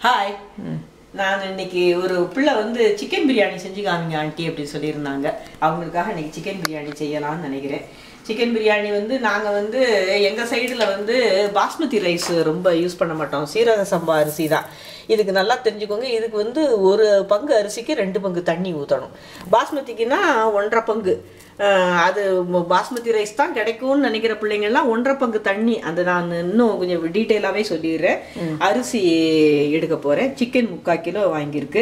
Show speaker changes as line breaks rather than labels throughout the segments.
Hi நான் இன்னைக்கு ஒரு பிள்ளை வந்து சிக்கன் பிரியாணி செஞ்சு காமிங்க ஆண்டி அப்படின்னு சொல்லியிருந்தாங்க அவங்களுக்காக இன்னைக்கு சிக்கன் பிரியாணி செய்யலாம்னு நினைக்கிறேன் சிக்கன் பிரியாணி வந்து நாங்கள் வந்து எங்கள் சைடில் வந்து பாஸ்மதி ரைஸ் ரொம்ப யூஸ் பண்ண மாட்டோம் சீரக சம்பா அரிசி தான் இதுக்கு நல்லா தெரிஞ்சுக்கோங்க இதுக்கு வந்து ஒரு பங்கு அரிசிக்கு ரெண்டு பங்கு தண்ணி ஊற்றணும் பாஸ்மதிக்குன்னா ஒன்றரை பங்கு அஹ் அது ம- பாஸ்மதி ரைஸ் தான் கிடைக்கும்னு நினைக்கிற பிள்ளைங்கள்லாம் ஒன்றரை பங்கு தண்ணி அந்த நான் இன்னும் கொஞ்சம் டீட்டெயிலாகவே சொல்லிடுறேன் அரிசி எடுக்க போகிறேன் சிக்கன் முக்கால் கிலோ வாங்கியிருக்கு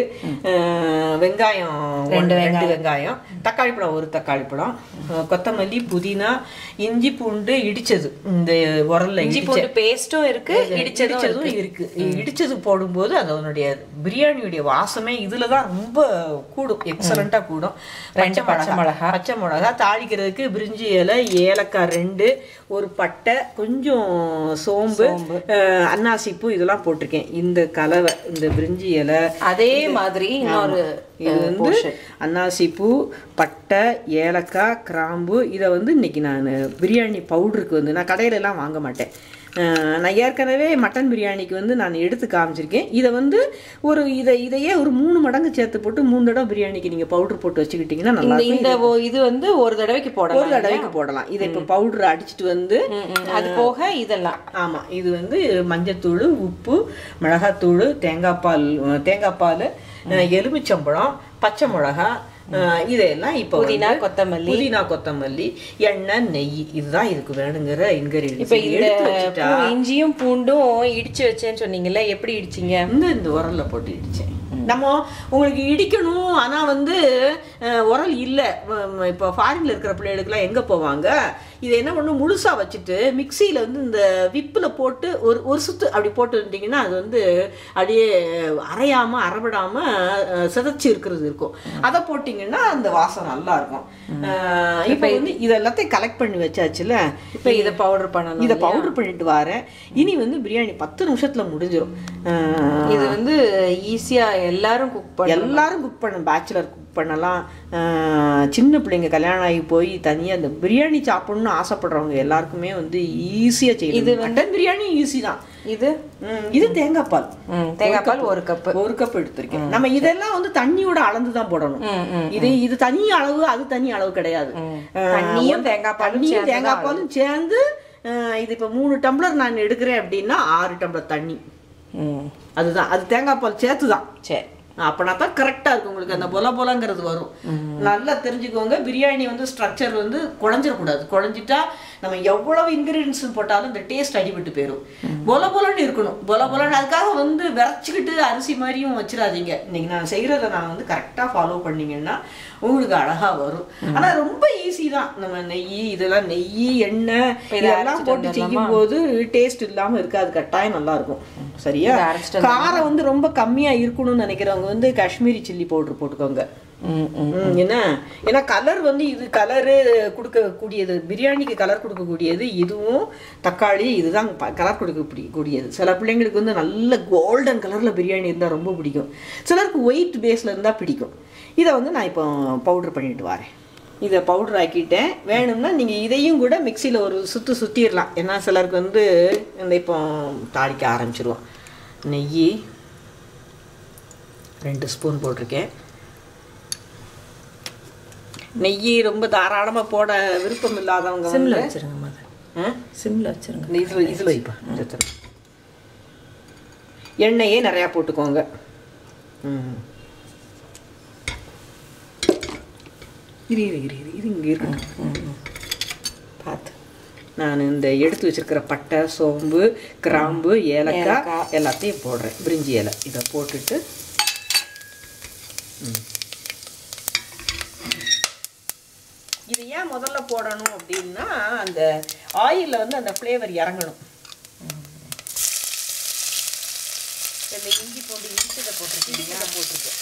அஹ் வெங்காயம் ரெண்டு ரெண்டு வெங்காயம் தக்காளி பழம் ஒரு தக்காளி பழம் அஹ் கொத்தமல்லி புதினா இஞ்சி பூண்டு இடிச்சது இந்த உரல்ல
இஞ்சி
இடிச்ச
பூண்டு பேஸ்டும் இருக்கு இடிச்சதும்
இடிச்சதும் இருக்கு இடிச்சது போடும்போது அதனுடைய பிரியாணியுடைய வாசமே இதுல தான் ரொம்ப கூடும் எக்ஸலண்டா கூடும்
ரெண்டு பச்சை மிளகா.
பச்சை மிளகா தாளிக்கிறதுக்கு பிரிஞ்சி இலை ஏலக்காய் ரெண்டு ஒரு பட்டை கொஞ்சம் சோம்பு அஹ், அன்னாசிப்பூ இதெல்லாம் போட்டிருக்கேன் இந்த கலவை இந்த பிரிஞ்சி இலை
அதே மாதிரி இன்னொரு
இது வந்து அன்னாசிப்பூ பட்டை ஏலக்காய் கிராம்பு இதை வந்து இன்னைக்கு நான் பிரியாணி பவுடருக்கு வந்து நான் கடையில எல்லாம் வாங்க மாட்டேன் அஹ் நான் ஏற்கனவே மட்டன் பிரியாணிக்கு வந்து நான் எடுத்து காமிச்சிருக்கேன் இதை வந்து ஒரு இதை இதையே ஒரு மூணு மடங்கு சேர்த்து போட்டு மூணு தடவை பிரியாணிக்கு நீங்கள் பவுடர் போட்டு வச்சுக்கிட்டிங்கன்னா நல்லா
இந்த இந்த ஓ- இது வந்து ஒரு தடவைக்கு
ஒரு
போடலாம்
தடவைக்கு போடலாம் இதை இப்போ பவுடர் அடிச்சிட்டு வந்து
ம், ம். அது போக இதெல்லாம்
ஆமாம் இது வந்து மஞ்சத்தூள் உப்பு மிளகாத்தூள் தேங்காய் பால் தேங்காய் பால் எலுமிச்சம்பழம் பச்சை மிளகா அஹ், இதெல்லாம் இப்போ
புதினா,
வந்து
கொத்தமல்லி.
புதினா கொத்தமல்லி எண்ணெய் நெய் இதுதான் இதுக்கு வேணுங்கிற
இப்ப
இன்கிரீடியன்ஸ்
இந்த
எடுத்து வச்சுட்டா
பூ- இஞ்சியும் பூண்டும் இடிச்சு வச்சேன்னு சொன்னீங்கல்ல எப்படி இடிச்சீங்க
இந்த இந்த உரல்ல போட்டு இடிச்சேன் நம்ம உங்களுக்கு இடிக்கணும் ஆனா வந்து அஹ், உரல் இல்லை இப்போ ஃபாரின்ல இருக்கிற பிள்ளைகளுக்குலாம் எங்க போவாங்க இதை என்ன பண்ணும் முழுசா வச்சுட்டு மிக்சியில வந்து இந்த விப்புல போட்டு ஒரு ஒரு சுத்து அப்படி போட்டு இருந்தீங்கன்னா அது வந்து அப்படியே அரையாம அரைபடாம அஹ், சிதைச்சு இருக்கிறது இருக்கும் அதை போட்டிங்கன்னா அந்த வாசம் நல்லா இருக்கும் அஹ், இப்போ வந்து இது எல்லாத்தையும் கலெக்ட் பண்ணி வச்சாச்சுல
இப்ப இத பவுடர் பண்ணணும்
இதை பவுடர் பண்ணிட்டு வரேன் இனி வந்து பிரியாணி பத்து நிமிஷத்துல முடிஞ்சிடும் அஹ்,
இது வந்து ஈஸியா எல்லாரும் குக் பண்ண
எல்லாரும் குக் பண்ண பேச்சுலர் குக் பண்ணலாம் அஹ், சின்ன பிள்ளைங்க கல்யாணம் ஆகி போய் தனியாக இந்த பிரியாணி சாப்பிடணும்னு ஆசைப்படுறவங்க எல்லாருக்குமே வந்து ஈஸியாக செய்யலாம் இது மட்டன் பிரியாணி ஈஸி தான்
இது
ம், இது தேங்காய் பால்
ம், தேங்காய் பால் ஒரு கப்பு
ஒரு கப் எடுத்திருக்கேன் நம்ம இதெல்லாம் வந்து தண்ணியோட அளந்து தான் போடணும்
ம், ம்.
இது இது தனி அளவு அது தனி அளவு கிடையாது அஹ்,
தண்ணியும் தேங்காய் பாலும்
தண்ணியும்
சேர்ந்து
தேங்காய் பாலும் சேர்ந்து அஹ், இது இப்போ மூணு டம்ளர் நான் எடுக்கிறேன் அப்படின்னா ஆறு டம்ளர் தண்ணி
ம்
அதுதான் அது தேங்காய் பால் சேர்த்து தான்
சரி
அப்பனா தான் கரெக்டா இருக்கும் உங்களுக்கு அந்த பொல பொலங்கிறது வரும் நல்லா தெரிஞ்சுக்கோங்க பிரியாணி வந்து ஸ்ட்ரக்சர் வந்து குழஞ்சிடக்கூடாது குழஞ்சிட்டா நம்ம எவ்வளவு இன்கிரீடியன்ஸ் போட்டாலும் இந்த டேஸ்ட் அடிபட்டு போயிடும் பொல பொலன்னு இருக்கணும் பொல பொலன்னு அதுக்காக வந்து விரைச்சிக்கிட்டு அரிசி மாதிரியும் வச்சிடாதீங்க இன்னைக்கு நான் செய்யறத நான் வந்து கரெக்டா ஃபாலோ பண்ணீங்கன்னா உங்களுக்கு அழகா வரும் ஆனா ரொம்ப ஈஸி தான் நம்ம நெய் இதெல்லாம் நெய் எண்ணெய் இதெல்லாம் போட்டு செய்யும் போது டேஸ்ட் இல்லாம இருக்காது கட்டாயம் நல்லா இருக்கும் சரியா
இதை அரைச்சிட்டு
காரம் வந்து ரொம்ப கம்மியா இருக்கணும்னு நினைக்கிறவங்க வந்து காஷ்மீரி சில்லி பவுடர் போட்டுக்கோங்க
ம் ம்
ம், என்ன ஏன்னா கலர் வந்து இது கலரு கொடுக்கக்கூடியது பிரியாணிக்கு கலர் கொடுக்கக்கூடியது இதுவும் தக்காளி இதுதான் கலர் கொடுக்க கூடியது சில பிள்ளைங்களுக்கு வந்து நல்ல கோல்டன் கலரில் பிரியாணி இருந்தால் ரொம்ப பிடிக்கும் சிலருக்கு ஒயிட் பேஸில் இருந்தால் பிடிக்கும் இதை வந்து நான் இப்போ பவுடர் பண்ணிட்டு வரேன் இதை பவுடர் ஆக்கிட்டேன் வேணும்னா நீங்கள் இதையும் கூட மிக்சியில் ஒரு சுற்று சுற்றிடலாம் ஏன்னா சிலருக்கு வந்து இந்த இப்போ தாளிக்க ஆரம்பிச்சிருவோம் நெய் ரெண்டு ஸ்பூன் போட்டிருக்கேன் நெய் ரொம்ப தாராளமாக போட விருப்பம் இல்லாதவங்க
சிம்ல
வந்து
வச்சிருங்க மத
ஆ?
சிம்ல வச்சிருங்க
இந்த இதில் இதில் வைப்பா இந்த தடவை. எண்ணெயே நிறையா போட்டுக்கோங்க ம் இரு இரு இரு இரு இது இங்கே இருக்கட்டும்
பார்த்து
நான் இந்த எடுத்து வச்சிருக்கிற பட்டை சோம்பு கிராம்பு ஏலக்காய்
ஏலக்காய்.
எல்லாத்தையும் போடுறேன் பிரிஞ்சி இலை இதை போட்டுட்டு ம். இது ஏன் முதல்ல போடணும் அப்படின்னா அந்த ஆயிலில் வந்து அந்த ஃப்ளேவர் இறங்கணும் இந்த இஞ்சி பூண்டு இடிச்சதை போட்டிருக்கேன் இதை போட்டிருக்கேன்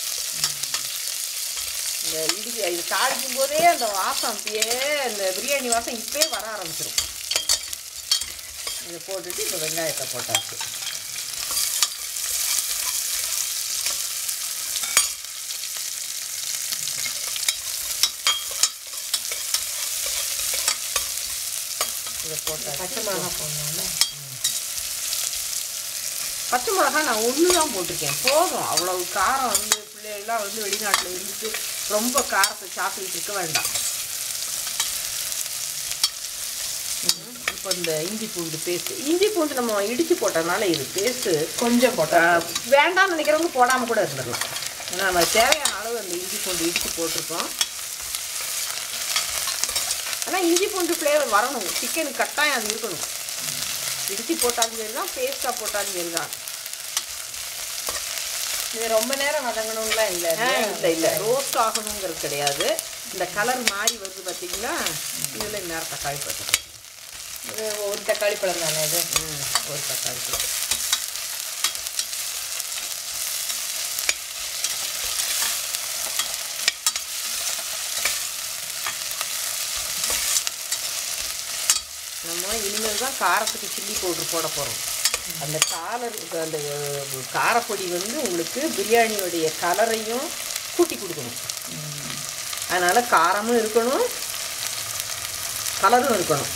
இந்த இடி இது தாளிக்கும் போதே அந்த வாசம் அப்படியே அந்த பிரியாணி வாசம் இப்பயே வர ஆரம்பிச்சிடும் இதை போட்டுட்டு இப்போ வெங்காயத்தை போட்டாச்சு இதை போட்டாச்சு
பச்சை மிளகா போடணும்ல
பச்சை மிளகா நான் ஒன்று தான் போட்டிருக்கேன் போதும் அவ்வளவு காரம் வந்து பிள்ளைகள்லாம் வந்து வெளிநாட்டில் இருந்துட்டு ரொம்ப காரத்தை சாப்பிட்டுட்டு இருக்க வேண்டாம் ம், இப்போ இந்த இஞ்சி பூண்டு பேஸ்ட் இஞ்சி பூண்டு நம்ம இடித்து போட்டதுனால இது பேஸ்ட்டு
கொஞ்சம் போட்டா
வேண்டாம்னு நினைக்கிறவங்க போடாமல் கூட இருந்துடலாம் ஏன்னா நம்ம தேவையான அளவு அந்த இஞ்சி பூண்டு இடித்து போட்டிருக்கோம் ஆனால் இஞ்சி பூண்டு ஃப்ளேவர் வரணும் சிக்கனுக்கு கட்டாயம் அது இருக்கணும் இடித்து போட்டாலும் சரி தான் பேஸ்ட்டாக போட்டாலும் சரி தான்
இது ரொம்ப நேரம் வதங்கணும்லாம் இல்லை
இல்லை இல்லை ரோஸ்ட் ஆகணுங்கிறது கிடையாது இந்த கலர் மாறி வருது பார்த்தீங்களா இதில் நேரம் தக்காளி போட்டு
இது ஒரு தக்காளி பழம் தானே இது
ஒரு தக்காளி போட்டு நம்ம இனிமேல் தான் காரத்துக்கு சில்லி பவுடர் போட போகிறோம் அந்த காலர் அந்த அஹ், காரப்பொடி வந்து உங்களுக்கு பிரியாணியோடைய கலரையும் கூட்டி கொடுக்கணும் அதனால் காரமும் இருக்கணும் கலரும் இருக்கணும்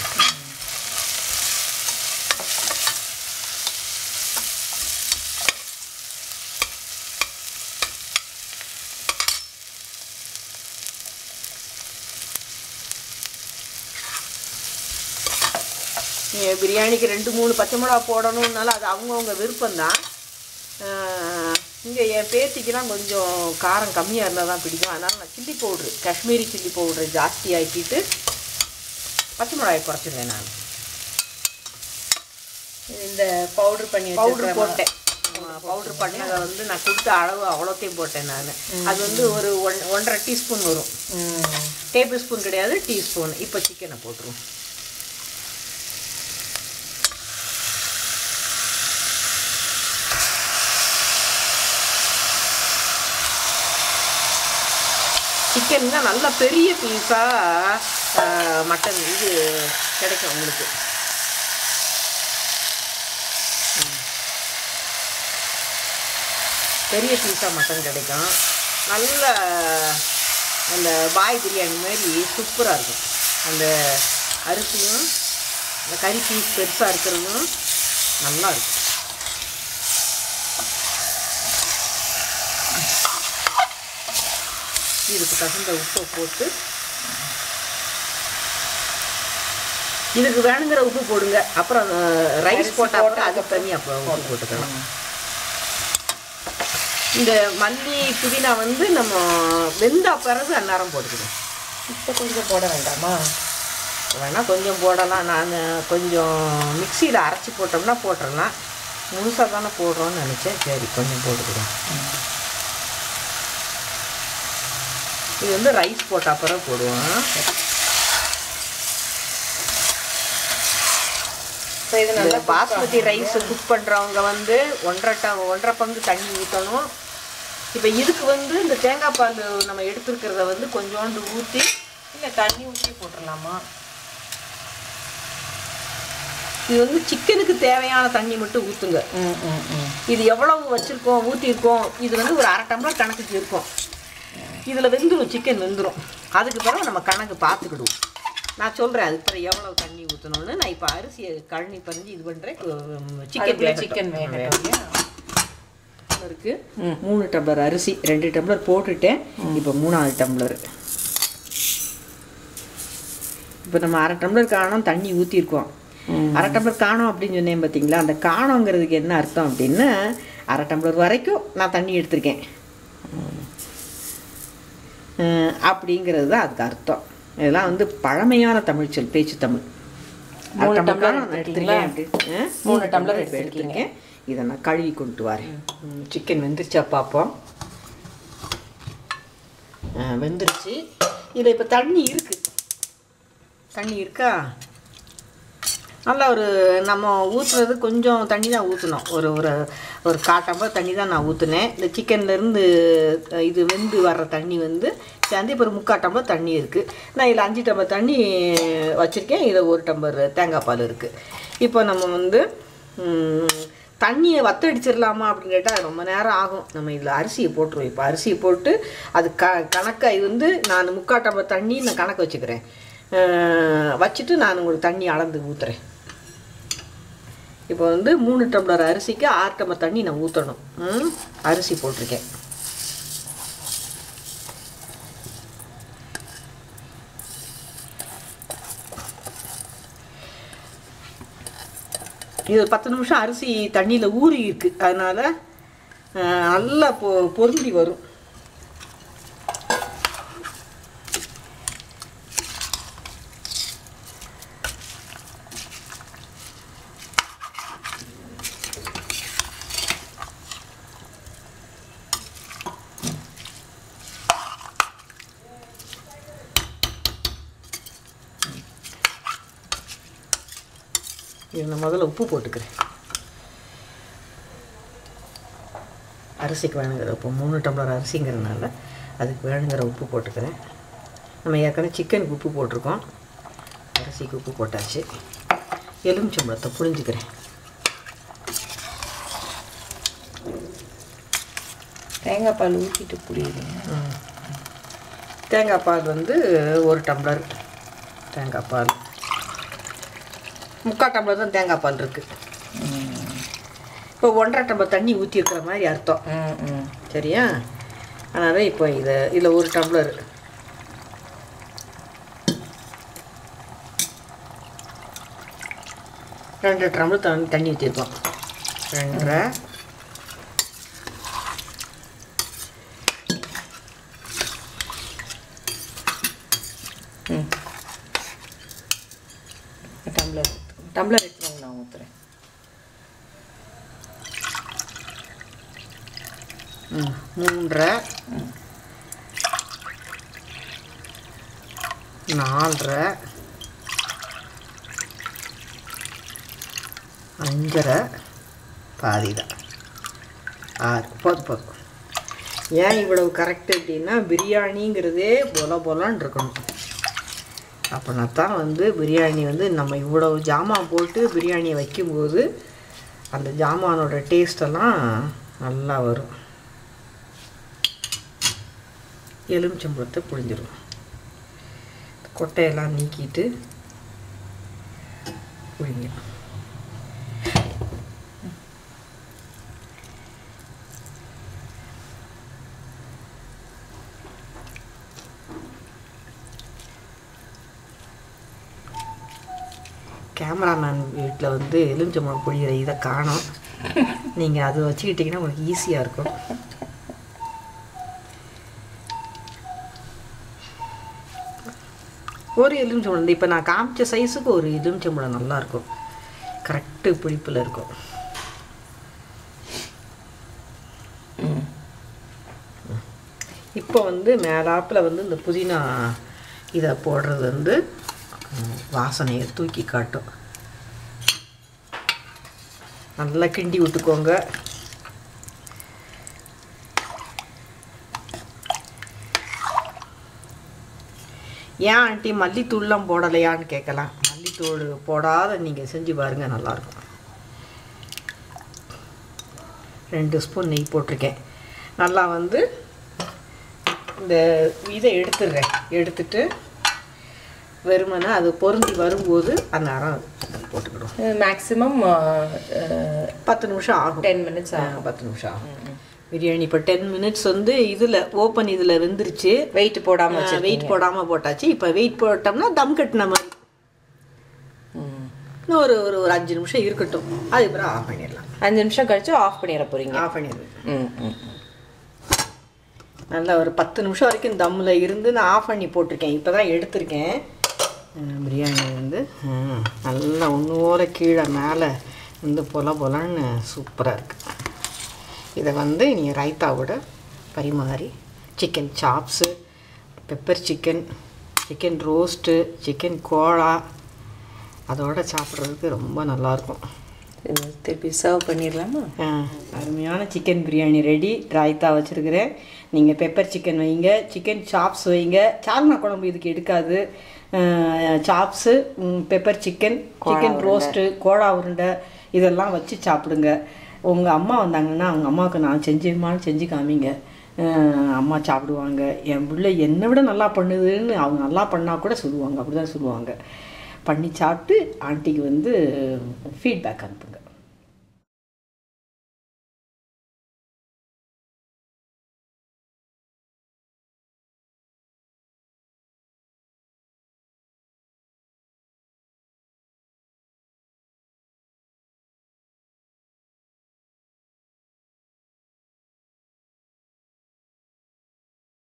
நீ பிரியாணிக்கு ரெண்டு மூணு பச்சை மிளகா போடணும்னால அது அவங்கவுங்க விருப்பம்தான் இங்கே என் பேத்திக்கெல்லாம் கொஞ்சம் காரம் கம்மியாக இருந்தால் தான் பிடிக்கும் அதனால் நான் chilli powder Kashmiri chilli powder ஜாஸ்தி ஆக்கிட்டு பச்சை மிளகாய் குறைச்சிடுவேன் நான்
இது இந்த பவுடர் பண்ணி
பவுட்ரு
வச்சிருக்கிற
போட்டேன் பவுட்ரு பண்ணதை வந்து நான் கொடுத்த அளவு அவ்வளோத்தையும் போட்டேன் நான் அது வந்து ஒரு ஒன் ஒன்றரை டீஸ்பூன் வரும்
ம்
டேபிள் ஸ்பூன் கிடையாது டீஸ்பூன் இப்போ சிக்கனை போட்டுருவோம் சிக்கன் தான் நல்ல பெரிய பீஸாக மட்டன் இது கிடைக்கும் உங்களுக்கு ம். பெரிய பீஸாக மட்டன் கிடைக்கும் நல்ல அந்த பாய் பிரியாணி மாதிரி சூப்பராக இருக்கும் அந்த அரிசியும் அந்த கறி பீஸ் பெருசாக இருக்கிறதும் நல்லா இருக்கும் இதுக்கு தகுந்த உப்பை போட்டு இதுக்கு வேணுங்கிற உப்பு போடுங்க அப்புறம் ரைஸ்
அரிசி
போட்டால் கூட
போட்டதுக்கு
அதுக்கு தண்ணி அப்போ உப்பு போட்டுக்கலாம் இந்த மல்லி புதினா வந்து நம்ம வெந்தா பிறகு அந்நேரம் போட்டுக்கணும்
இப்போ கொஞ்சம் போட வேண்டாமா
வேணால் கொஞ்சம் போடலாம் நான் கொஞ்சம் மிக்சியில் அரைச்சி போட்டோம்னா போட்டுடலாம் முழுசாக தானே போடுறோன்னு நினச்சேன் சரி கொஞ்சம் போட்டுக்கிறேன் இது வந்து ரைஸ் போட்ட அப்புறம் போடுவோம்
இப்போ இது
இந்த
நல்லா
பாஸ்மதி ரைஸ் குக் பண்ணுறவங்க வந்து ஒன்றரை ட ஒன்றரை பங்கு தண்ணி ஊற்றணும் இப்போ இதுக்கு வந்து இந்த தேங்காய் பால் நம்ம எடுத்துருக்கிறத வந்து கொஞ்சோண்டு ஊற்றி
இல்லை தண்ணி ஊற்றி போட்டுடலாமா
இது வந்து சிக்கனுக்கு தேவையான தண்ணி மட்டும் ஊற்றுங்க
ம் ம் ம்
இது எவ்வளவு வச்சுருக்கோம் ஊற்றிருக்கோம் இது வந்து ஒரு அரை டம்ளர் கணக்குக்கு இருக்கும் இதில் வெந்துடும் சிக்கன் வெந்துடும் அதுக்கு பிறகு நம்ம கணக்கு பார்த்துக்கிடுவோம் நான் சொல்கிறேன் அதுக்கு பிறகு எவ்வளவு தண்ணி ஊற்றணும்னு நான் இப்போ அரிசியை கழனி பறிஞ்சு இது பண்ணுறேன் சிக்கன்
சிக்கன் வேகட்டும்
இருக்கு மூணு டம்ளர் அரிசி ரெண்டு டம்ளர் போட்டுட்டேன் இப்போ மூணாவது டம்ளர் இப்போ நம்ம அரை டம்ளர் காணோம் தண்ணி ஊற்றிருக்கோம் அரை டம்ளர் காணோம் அப்படின்னு சொன்னேன் பார்த்தீங்களா அந்த காணோங்கிறதுக்கு என்ன அர்த்தம் அப்படின்னா அரை டம்ளர் வரைக்கும் நான் தண்ணி எடுத்திருக்கேன் அஹ் அப்படிங்கிறது தான் அதுக்கு அர்த்தம் இதெல்லாம் வந்து பழமையான தமிழ் சொல் பேச்சு தமிழ் அரை
மூணு
டம்ளர்
டம்ளர்
நான்
எடுத்துருக்கீங்களா?
எடுத்திருக்கேன் அப்படி. அஹ்
மூணு
மூணு
டம்ளர்
டம்ளர் இப்போ
எடுத்திருக்கீங்க.
எடுத்திருக்கேன் இதை நான் கழுவி கொண்டு வரேன் சிக்கன் வெந்துருச்சா பார்ப்போம் ஆ, வெந்துருச்சு இதில் இப்போ தண்ணி இருக்கு தண்ணி இருக்கா நல்லா ஒரு நம்ம ஊற்றுறது கொஞ்சம் தண்ணி தான் ஊற்றணும் ஒரு ஒரு ஒரு காட்டம்பர் தண்ணி தான் நான் ஊற்றுனேன் இந்த சிக்கன்லேருந்து இது வெந்து வர்ற தண்ணி வந்து சேர்ந்து இப்போ ஒரு முக்கால் டம்ளர் தண்ணி இருக்குது நான் இதில் அஞ்சு டம்ளர் தண்ணி வச்சுருக்கேன் இதில் ஒரு டம்ளர் தேங்காய் பால் இருக்குது இப்போ நம்ம வந்து ம், தண்ணியை வத்தடிச்சிடலாமா அப்படின்னு கேட்டால் ரொம்ப நேரம் ஆகும் நம்ம இதில் அரிசியை போட்டுருவோம் இப்போ அரிசியை போட்டு அது க கணக்காக இது வந்து நான் முக்கால் டம்ளர் தண்ணி நான் கணக்கு வச்சுக்கிறேன் அஹ், வச்சுட்டு நான் உங்களுக்கு தண்ணி அளந்து ஊற்றுறேன் இப்போ வந்து மூணு டம்ளர் அரிசிக்கு ஆறு டம்ளர் தண்ணி நான் ஊற்றணும் ம் அரிசி போட்டிருக்கேன் இது பத்து நிமிஷம் அரிசி தண்ணியில் ஊறி இருக்கு அதனால் நல்லா பொ பொருந்தி வரும் இது நான் முதல்ல உப்பு போட்டுக்கிறேன் அரிசிக்கு வேணுங்கிற உப்பு மூணு டம்ளர் அரிசிங்கிறதுனால அதுக்கு வேணுங்கிற உப்பு போட்டுக்கிறேன் நம்ம ஏற்கனவே சிக்கனுக்கு உப்பு போட்டிருக்கோம் அரிசிக்கு உப்பு போட்டாச்சு எலுமிச்சம்பழத்தை புழிஞ்சுக்கிறேன்
தேங்காய் பால் ஊற்றிட்டு புரியுதுங்க
தேங்காய் பால் வந்து ஒரு டம்ளர் தேங்காய் பால் முக்கால் டம்ளர் தான் தேங்காய் பால் இருக்குது இப்போ ஒன்றரை டம்ளர் தண்ணி ஊற்றி இருக்கிற மாதிரி அர்த்தம்
ம் ம்
சரியா அதனால் இப்போ இதை இதில் ஒரு டம்ளர் ரெண்டு டம்ளர் தண்ணி தண்ணி ஊற்றிருக்கோம் ரெண்டரை
ம் டம்ளர் டம்ளர் எடுத்துவாங்க நான் ஊற்றுறேன்
ம், மூன்றரை நாலரை அஞ்சரை பாதி தான் ஆறு போதும் போதும் ஏன் இவ்வளவு கரெக்ட் அப்படின்னா பிரியாணிங்கிறதே பொல பொலன்னு இருக்கணும் அப்படின்னா தான் வந்து பிரியாணி வந்து நம்ம இவ்வளவு ஜாமான் போட்டு பிரியாணியை வைக்கும்போது அந்த ஜாமானோட டேஸ்டெல்லாம் நல்லா வரும் எலுமிச்சம்பழத்தை புழிஞ்சிரும் கொட்டையெல்லாம் நீக்கிட்டு புழிங்க கேமராமேன் வீட்டில் வந்து எலுமிச்சம்பழம் புழியிற இதை காணோம் நீங்கள் அதை வச்சுக்கிட்டிங்கன்னா உங்களுக்கு ஈஸியாக இருக்கும் ஒரு எலுமிச்சம்பழம் இப்போ நான் காமிச்ச சைஸுக்கு ஒரு எலுமிச்சம்பழம் நல்லாயிருக்கும் கரெக்டு புளிப்பில் இருக்கும்
ம்
இப்போ வந்து மேலாப்பில் வந்து இந்த புதினா இதை போடுறது வந்து ம், வாசனையை தூக்கி காட்டும் நல்லா கிண்டி விட்டுக்கோங்க ஏன் ஆண்டி மல்லித்தூள்லாம் போடலையான்னு கேட்கலாம் மல்லித்தூள் போடாத நீங்கள் செஞ்சு பாருங்கள் நல்லாயிருக்கும் ரெண்டு ஸ்பூன் நெய் போட்டிருக்கேன் நல்லா வந்து இந்த இதை எடுத்துடுறேன் எடுத்துட்டு வெறுமனே அது பொருந்தி வரும்போது அந்த அரம் போட்டுக்கிடும்
மேக்ஸிமம்
பத்து நிமிஷம் ஆகும்
டென் மினிட்ஸ்
ஆ, பத்து நிமிஷம் ஆகும் பிரியாணி இப்போ டென் மினிட்ஸ் வந்து இதில் ஓப்பன் இதில் வெந்துருச்சு
வெயிட் போடாமல் வச்சு
வெயிட் போடாமல் போட்டாச்சு இப்போ வெயிட் போட்டோம்னா தம் கட்டின மாதிரி
ம்
இன்னும் ஒரு ஒரு ஒரு அஞ்சு நிமிஷம் இருக்கட்டும் அதுக்கப்புறம் ஆஃப் பண்ணிடலாம்
அஞ்சு நிமிஷம் கழிச்சு ஆஃப் பண்ணிட போறீங்க
ஆஃப் பண்ணிடுவேன்
ம் ம்
நல்லா ஒரு பத்து நிமிஷம் வரைக்கும் தம்மில் இருந்து நான் ஆஃப் பண்ணி போட்டிருக்கேன் இப்போ தான் எடுத்திருக்கேன் அஹ் பிரியாணி வந்து அஹ், நல்லா ஒன்றோர கீழே மேலே வந்து பொல பொலன்னு சூப்பராக இருக்குது இதை வந்து நீ ரைத்தாவோட பரிமாறி chicken chops pepper chicken chicken roast chicken kola அதோட சாப்பிட்றதுக்கு ரொம்ப நல்லாயிருக்கும்
இது திருப்பி சர்வ் பண்ணிடலாமா
ஆ, அருமையான சிக்கன் பிரியாணி ரெடி ராய்த்தா வச்சுருக்கிறேன் நீங்கள் பெப்பர் சிக்கன் வைங்க சிக்கன் சாப்ஸ் வைங்க சால்னா குழம்பு இதுக்கு எடுக்காது chops pepper chicken chicken roast kola உருண்டை இதெல்லாம் வச்சு சாப்பிடுங்க உங்கள் அம்மா வந்தாங்கன்னா அவங்க அம்மாவுக்கு நான் செஞ்சுமான்னு செஞ்சு காமிங்க அஹ், அம்மா சாப்பிடுவாங்க என் பிள்ளை என்னை விட நல்லா பண்ணுதுன்னு அவங்க நல்லா பண்ணால் கூட சொல்லுவாங்க அப்படி தான் சொல்லுவாங்க பண்ணி சாப்பிட்டு ஆண்டிக்கு வந்து ஃபீட்பேக் அனுப்புங்க